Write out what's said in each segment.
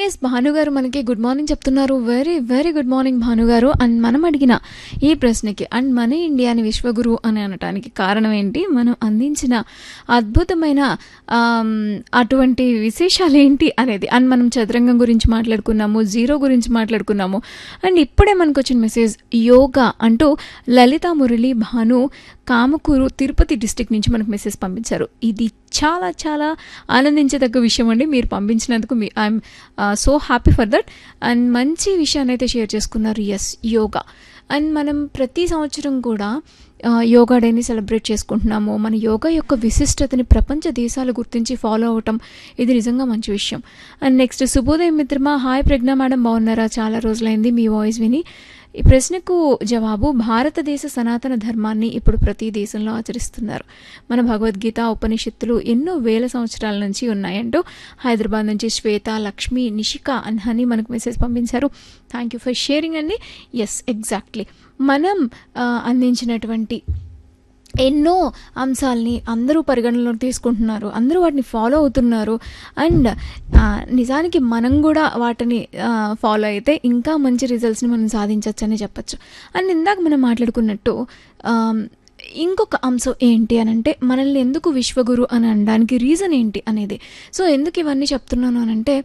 yes భానుగారు మనకి good morning చెప్తున్నారు వెరీ వెరీ గుడ్ మార్నింగ్ భానుగారు అండ్ మనం అడిగిన ఈ ప్రశ్నకి అండ్ మన ఇండియాని విశ్వగురు అని అనటానికి కారణం ఏంటి మనం అందించిన అద్భుతమైన ఆమ్, అటువంటి విశేషాలు ఏంటి అనేది అండ్ మనం చదరంగం గురించి మాట్లాడుకున్నాము జీరో గురించి మాట్లాడుకున్నాము అండ్ ఇప్పుడే మనకు వచ్చిన మెసేజ్ యోగా అంటూ లలిత మురళి భాను కామకూరు తిరుపతి డిస్టిక్ నుంచి మనకు మెసేజ్ పంపించారు ఇది చాలా చాలా ఆనందించదగ్గ విషయం అండి మీరు పంపించినందుకు మీ I'm so happy for that and మంచి విషయాన్ని అయితే షేర్ చేసుకున్నారు ఎస్ యోగా అండ్ మనం ప్రతి సంవత్సరం కూడా ఆ, యోగా డేని సెలబ్రేట్ చేసుకుంటున్నాము మన యోగా యొక్క విశిష్టతని ప్రపంచ దేశాలు గుర్తించి ఫాలో అవటం ఇది నిజంగా మంచి విషయం అండ్ నెక్స్ట్ శుభోదయం మిత్రమా హాయ్ ప్రజ్ఞ మేడం బాగున్నారా చాలా రోజులైంది మీ వాయిస్ విని ఈ ప్రశ్నకు జవాబు భారతదేశ సనాతన ధర్మాన్ని ఇప్పుడు ప్రతి దేశంలో ఆచరిస్తున్నారు మన భగవద్గీత ఉపనిషత్తులు ఎన్నో వేల సంవత్సరాల నుంచి ఉన్నాయంటూ హైదరాబాద్ నుంచి శ్వేత లక్ష్మి నిషిక అండ్ హనీ మనకు మెసేజ్ పంపించారు థ్యాంక్ యూ ఫర్ షేరింగ్ అండి ఎస్ ఎగ్జాక్ట్లీ మనం ఆ, అందించినటువంటి ఎన్నో అంశాలని అందరూ పరిగణనలోకి తీసుకుంటున్నారు అందరూ వాటిని ఫాలో అవుతున్నారు అండ్ ఆ, నిజానికి మనం కూడా వాటిని ఫాలో అయితే ఇంకా మంచి రిజల్ట్స్ని మనం సాధించవచ్చు అని చెప్పచ్చు అండ్ ఇందాక మనం మాట్లాడుకున్నట్టు ఆమ్, ఇంకొక అంశం ఏంటి అని అంటే మనల్ని ఎందుకు విశ్వగురు అని అనడానికి రీజన్ ఏంటి అనేది సో ఎందుకు ఇవన్నీ చెప్తున్నాను అని అంటే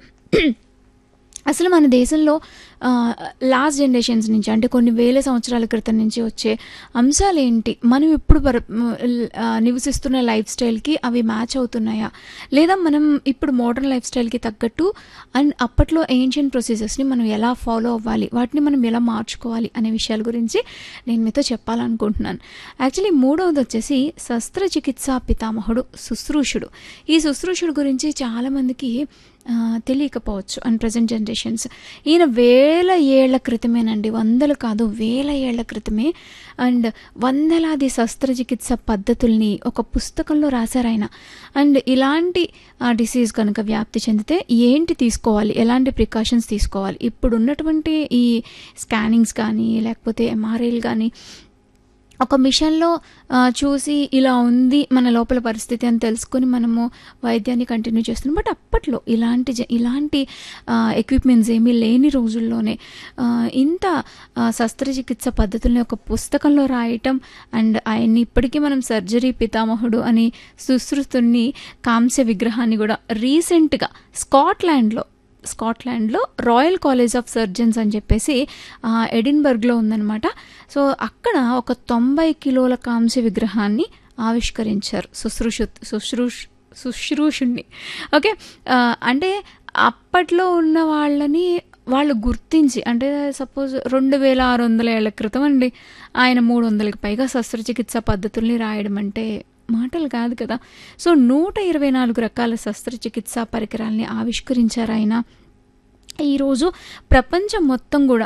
అసలు మన దేశంలో లాస్ట్ జనరేషన్స్ నుంచి అంటే కొన్ని వేల సంవత్సరాల క్రితం నుంచి వచ్చే అంశాలు ఏంటి మనం ఇప్పుడు పర ఆ, నివసిస్తున్న లైఫ్ స్టైల్కి అవి మ్యాచ్ అవుతున్నాయా లేదా మనం ఇప్పుడు మోడర్న్ లైఫ్ స్టైల్కి తగ్గట్టు అండ్ అప్పట్లో ఏన్షియన్ ప్రొసీజర్స్ని మనం ఎలా ఫాలో అవ్వాలి వాటిని మనం ఎలా మార్చుకోవాలి అనే విషయాల గురించి నేను మీతో చెప్పాలనుకుంటున్నాను యాక్చువల్లీ మూడవది వచ్చేసి శస్త్రచికిత్సా పితామహుడు శుశ్రూషుడు ఈ శుశ్రూషుడు గురించి చాలామందికి ఆ, తెలియకపోవచ్చు అండ్ ప్రజెంట్ జనరేషన్స్ ఈయన వేల ఏళ్ల క్రితమేనండి వందలు కాదు వేల ఏళ్ల క్రితమే అండ్ వందలాది శస్త్రచికిత్స పద్ధతుల్ని ఒక పుస్తకంలో రాశారు ఆయన అండ్ ఇలాంటి డిసీజ్ కనుక వ్యాప్తి చెందితే ఏంటి తీసుకోవాలి ఎలాంటి ప్రికాషన్స్ తీసుకోవాలి ఇప్పుడు ఉన్నటువంటి ఈ స్కానింగ్స్ కానీ లేకపోతే ఎంఆర్ఐలు కానీ ఒక మిషన్లో ఆ, చూసి ఇలా ఉంది మన లోపల పరిస్థితి అని తెలుసుకొని మనము వైద్యాన్ని కంటిన్యూ చేస్తున్నాం బట్ అప్పట్లో ఇలాంటి జ- ఇలాంటి ఎక్విప్మెంట్స్ ఏమీ లేని రోజుల్లోనే ఆ, ఇంత ఆ, శస్త్రచికిత్స పద్ధతుల్ని ఒక పుస్తకంలో రాయటం అండ్ ఆయన్ని ఇప్పటికీ మనం సర్జరీ పితామహుడు అని సుశ్రుతుని కాంస్య విగ్రహాన్ని కూడా రీసెంట్గా స్కాట్లాండ్లో స్కాట్లాండ్లో రాయల్ కాలేజ్ ఆఫ్ సర్జన్స్ అని చెప్పేసి ఆ, ఎడిన్బర్గ్లో ఉందన్నమాట సో అక్కడ ఒక తొంభై కిలోల కాంస్య విగ్రహాన్ని ఆవిష్కరించారు శుశ్రూషు శుశ్రూష్ శుశ్రూషుణ్ణి ఓకే ఆ, అంటే అప్పట్లో ఉన్న వాళ్ళని వాళ్ళు గుర్తించి అంటే సపోజ్ రెండు వేల ఆరు వందల ఏళ్ల క్రితం అండి ఆయన మూడు వందలకి పైగా శస్త్రచికిత్స పద్ధతుల్ని రాయడం అంటే మాటలు కాదు కదా సో నూట ఇరవై నాలుగు రకాల శస్త్రచికిత్సా పరికరాల్ని ఆవిష్కరించారు ఆయన ఈరోజు ప్రపంచం మొత్తం కూడా